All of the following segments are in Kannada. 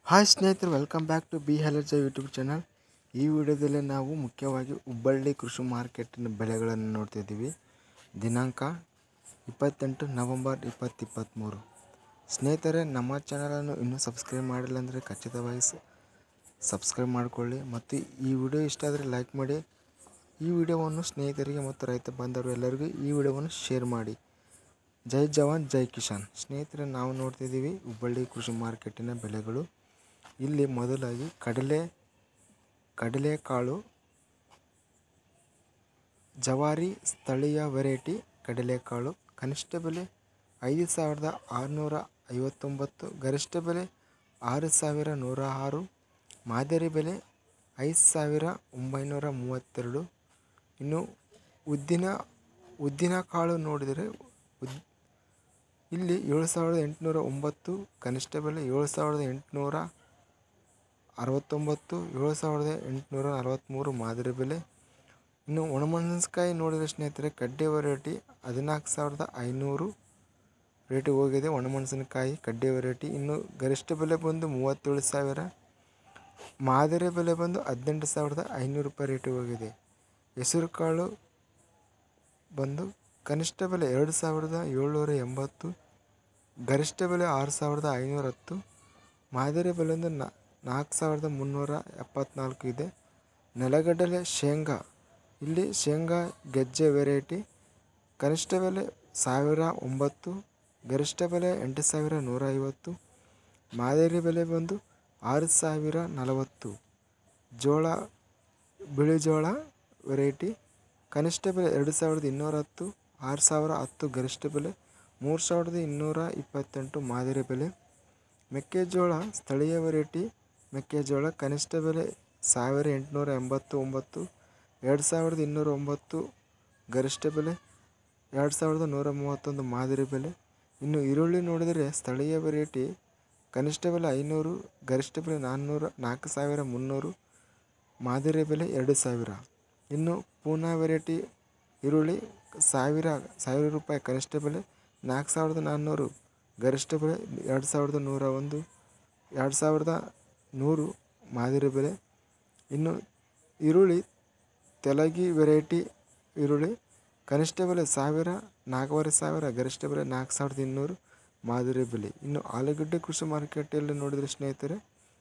ಹಾಯ್ ಸ್ನೇಹಿತರು ವೆಲ್ಕಮ್ ಬ್ಯಾಕ್ ಟು ಬಿ ಹೆಲರ್ಜ ಯೂಟ್ಯೂಬ್ ಚಾನಲ್ ಈ ವಿಡಿಯೋದಲ್ಲಿ ನಾವು ಮುಖ್ಯವಾಗಿ ಹುಬ್ಬಳ್ಳಿ ಕೃಷಿ ಮಾರ್ಕೆಟಿನ ಬೆಲೆಗಳನ್ನು ನೋಡ್ತಿದ್ದೀವಿ ದಿನಾಂಕ ಇಪ್ಪತ್ತೆಂಟು ನವಂಬರ್ ಇಪ್ಪತ್ತು ಇಪ್ಪತ್ತ್ಮೂರು ಸ್ನೇಹಿತರೆ ನಮ್ಮ ಚಾನಲನ್ನು ಇನ್ನೂ ಸಬ್ಸ್ಕ್ರೈಬ್ ಮಾಡಿಲ್ಲ ಅಂದರೆ ಖಚಿತವಾಗಿ ಸಬ್ಸ್ಕ್ರೈಬ್ ಮಾಡಿಕೊಳ್ಳಿ ಮತ್ತು ಈ ವಿಡಿಯೋ ಇಷ್ಟ ಆದರೆ ಲೈಕ್ ಮಾಡಿ ಈ ವಿಡಿಯೋವನ್ನು ಸ್ನೇಹಿತರಿಗೆ ಮತ್ತು ರೈತ ಬಾಂಧವರು ಎಲ್ಲರಿಗೂ ಈ ವಿಡಿಯೋವನ್ನು ಶೇರ್ ಮಾಡಿ ಜೈ ಜವಾನ್ ಜೈ ಕಿಸಾನ್ ಸ್ನೇಹಿತರೆ ನಾವು ನೋಡ್ತಿದ್ದೀವಿ ಹುಬ್ಬಳ್ಳಿ ಕೃಷಿ ಮಾರ್ಕೆಟಿನ ಬೆಲೆಗಳು ಇಲ್ಲಿ ಮೊದಲಾಗಿ ಕಡಲೆ ಕಡಲೆಕಾಳು ಜವಾರಿ ಸ್ಥಳೀಯ ವೆರೈಟಿ ಕಡಲೆಕಾಳು ಕನಿಷ್ಠ ಬೆಲೆ ಐದು ಸಾವಿರದ ಆರುನೂರ ಐವತ್ತೊಂಬತ್ತು ಗರಿಷ್ಠ ಬೆಲೆ ಆರು ಸಾವಿರ ನೂರ ಆರು ಮಾದರಿ ಬೆಲೆ ಐದು ಸಾವಿರ ಒಂಬೈನೂರ ಮೂವತ್ತೆರಡು ಇನ್ನು ಉದ್ದಿನ ಉದ್ದಿನ ಕಾಳು ನೋಡಿದರೆ ಉದ್ ಇಲ್ಲಿ ಏಳು ಸಾವಿರದ ಎಂಟುನೂರ ಒಂಬತ್ತು ಕನಿಷ್ಠ ಬೆಲೆ ಏಳು ಸಾವಿರದ ಎಂಟುನೂರ ಅರವತ್ತೊಂಬತ್ತು ಏಳು ಸಾವಿರದ ಎಂಟುನೂರ ನಲವತ್ತ್ಮೂರು ಮಾದರಿ ಬೆಲೆ ಇನ್ನು ಒಣಮೆಣಸಿನ್ಕಾಯಿ ನೋಡಿದರೆ ಸ್ನೇಹಿತರೆ ಕಡ್ಡೆ ವೆರೈಟಿ ಹದಿನಾಲ್ಕು ಸಾವಿರದ ಐನೂರು ರೇಟ್ ಹೋಗಿದೆ ಒಣಮೆಣಸಿನಕಾಯಿ ಕಡ್ಡೆ ವೆರೈಟಿ ಇನ್ನು ಗರಿಷ್ಠ ಬೆಲೆ ಬಂದು ಮೂವತ್ತೇಳು ಸಾವಿರ ಮಾದರಿ ಬೆಲೆ ಬಂದು ಹದಿನೆಂಟು ಸಾವಿರದ ಐನೂರು ರೂಪಾಯಿ ರೇಟ್ ಹೋಗಿದೆ ಹೆಸರು ಕಾಳು ಬಂದು ಕನಿಷ್ಠ ಬೆಲೆ ಎರಡು ಸಾವಿರದ ಏಳ್ನೂರ ಎಂಬತ್ತು ಗರಿಷ್ಠ ಬೆಲೆ ಆರು ಸಾವಿರದ ಐನೂರ ಹತ್ತು ಮಾದರಿ ಬೆಲೆ ಒಂದು ನಾಲ್ಕು ಸಾವಿರದ ಮುನ್ನೂರ ಎಪ್ಪತ್ನಾಲ್ಕು ಇದೆ ನೆಲಗಡಲೆ ಶೇಂಗಾ ಇಲ್ಲಿ ಶೇಂಗಾ ಗೆಜ್ಜೆ ವೆರೈಟಿ ಕನಿಷ್ಠ ಬೆಲೆ ಸಾವಿರ ಒಂಬತ್ತು ಗರಿಷ್ಠ ಬೆಲೆ ಎಂಟು ಸಾವಿರ ನೂರ ಐವತ್ತು ಮಾದರಿ ಬೆಲೆ ಬಂದು ಆರು ಸಾವಿರ ನಲವತ್ತು ಜೋಳ ಬಿಳಿ ಜೋಳ ವೆರೈಟಿ ಕನಿಷ್ಠ ಬೆಲೆ ಎರಡು ಸಾವಿರದ ಇನ್ನೂರ ಹತ್ತು ಆರು ಸಾವಿರ ಹತ್ತು ಗರಿಷ್ಠ ಬೆಲೆ ಮೂರು ಸಾವಿರದ ಇನ್ನೂರ ಇಪ್ಪತ್ತೆಂಟು ಮಾದರಿ ಬೆಲೆ ಮೆಕ್ಕೆಜೋಳ ಸ್ಥಳೀಯ ವೆರೈಟಿ ಮೆಕ್ಕೆಜೋಳ ಕನಿಷ್ಠ ಬೆಲೆ ಸಾವಿರ ಎಂಟುನೂರ ಎಂಬತ್ತು ಒಂಬತ್ತು ಎರಡು ಸಾವಿರದ ಇನ್ನೂರ ಒಂಬತ್ತು ಗರಿಷ್ಠ ಬೆಲೆ ಎರಡು ಸಾವಿರದ ನೂರ ಮೂವತ್ತೊಂದು ಮಾದರಿ ಬೆಲೆ ಇನ್ನು ಈರುಳ್ಳಿ ನೋಡಿದರೆ ಸ್ಥಳೀಯ ವೆರೈಟಿ ಕನಿಷ್ಠ ಬೆಲೆ ಐನೂರು ಗರಿಷ್ಠ ಬೆಲೆ ನಾನ್ನೂರ ನಾಲ್ಕು ಸಾವಿರ ಮುನ್ನೂರು ಮಾದರಿ ಬೆಲೆ ಎರಡು ಸಾವಿರ ಇನ್ನು ಪೂನಾ ವೆರೈಟಿ ಈರುಳ್ಳಿ ಸಾವಿರ ಸಾವಿರ ರೂಪಾಯಿ ಕನಿಷ್ಠ ಬೆಲೆ ನಾಲ್ಕು ಸಾವಿರದ ನಾನ್ನೂರು ಗರಿಷ್ಠ ಬೆಲೆ ಎರಡು ಸಾವಿರದ ನೂರ ಒಂದು ಎರಡು ಸಾವಿರದ ನೂರು ಮಾದರಿ ಬೆಲೆ ಇನ್ನು ಈರುಳ್ಳಿ ತೆಲಗಿ ವೆರೈಟಿ ಈರುಳ್ಳಿ ಕನಿಷ್ಠ ಬೆಲೆ ಸಾವಿರ ನಾಲ್ಕೂವರೆ ಸಾವಿರ ಗರಿಷ್ಠ ಬೆಲೆ ನಾಲ್ಕು ಸಾವಿರದ ಇನ್ನೂರು ಮಾದರಿ ಬೆಲೆ ಇನ್ನು ಆಲೂಗಡ್ಡೆ ಕೃಷಿ ಮಾರ್ಕೆಟಲ್ಲಿ ನೋಡಿದರೆ ಸ್ನೇಹಿತರೆ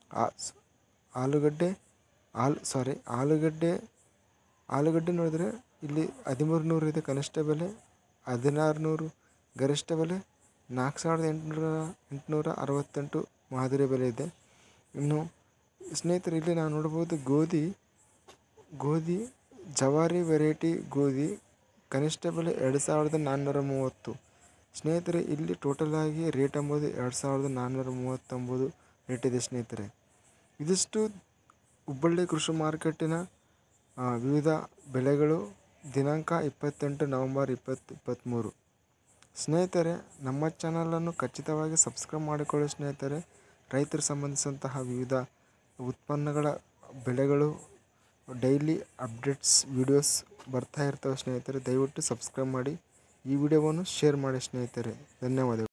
ಆಲೂಗಡ್ಡೆ ಆಲ್ ಸಾರಿ ಆಲೂಗಡ್ಡೆ ಆಲೂಗಡ್ಡೆ ನೋಡಿದರೆ ಇಲ್ಲಿ ಹದಿಮೂರು ನೂರು ಇದೆ ಕನಿಷ್ಠ ಬೆಲೆ ಹದಿನಾರು ನೂರು ಗರಿಷ್ಠ ಬೆಲೆ ನಾಲ್ಕು ಸಾವಿರದ ಎಂಟುನೂರ ಎಂಟುನೂರ ಅರವತ್ತೆಂಟು ಮಾದರಿ ಬೆಲೆ ಇದೆ ಇನ್ನು ಸ್ನೇಹಿತರೆ ಇಲ್ಲಿ ನಾವು ನೋಡ್ಬೋದು ಗೋಧಿ ಗೋಧಿ ಜವಾರಿ ವೆರೈಟಿ ಗೋಧಿ ಕನಿಷ್ಠ ಬೆಲೆ ಎರಡು ಸಾವಿರದ ನಾನ್ನೂರ ಮೂವತ್ತು ಸ್ನೇಹಿತರೆ ಇಲ್ಲಿ ಟೋಟಲ್ ಆಗಿ ರೇಟ್ ಎಂಬುದು ಎರಡು ಸಾವಿರದ ನಾನ್ನೂರ ಮೂವತ್ತೊಂಬತ್ತು ರೇಟ್ ಇದೆ ಸ್ನೇಹಿತರೆ ಇದಿಷ್ಟು ಹುಬ್ಬಳ್ಳಿ ಕೃಷಿ ಮಾರ್ಕೆಟಿನ ವಿವಿಧ ಬೆಲೆಗಳು ದಿನಾಂಕ ಇಪ್ಪತ್ತೆಂಟು ನವಂಬರ್ ಇಪ್ಪತ್ತು ಇಪ್ಪತ್ತ್ಮೂರು ಸ್ನೇಹಿತರೆ ನಮ್ಮ ಚಾನಲನ್ನು ಖಚಿತವಾಗಿ ಸಬ್ಸ್ಕ್ರೈಬ್ ಮಾಡಿಕೊಳ್ಳಿ ಸ್ನೇಹಿತರೆ ರೈತರು ಸಂಬಂಧಿಸಿದಂತಹ ವಿವಿಧ ಉತ್ಪನ್ನಗಳ ಬೆಲೆಗಳು ಡೈಲಿ ಅಪ್ಡೇಟ್ಸ್ ವೀಡಿಯೋಸ್ ಬರ್ತಾ ಇರ್ತವೆ ಸ್ನೇಹಿತರೆ ದಯವಿಟ್ಟು ಸಬ್ಸ್ಕ್ರೈಬ್ ಮಾಡಿ ಈ ವಿಡಿಯೋವನ್ನು ಶೇರ್ ಮಾಡಿ ಸ್ನೇಹಿತರೆ ಧನ್ಯವಾದಗಳು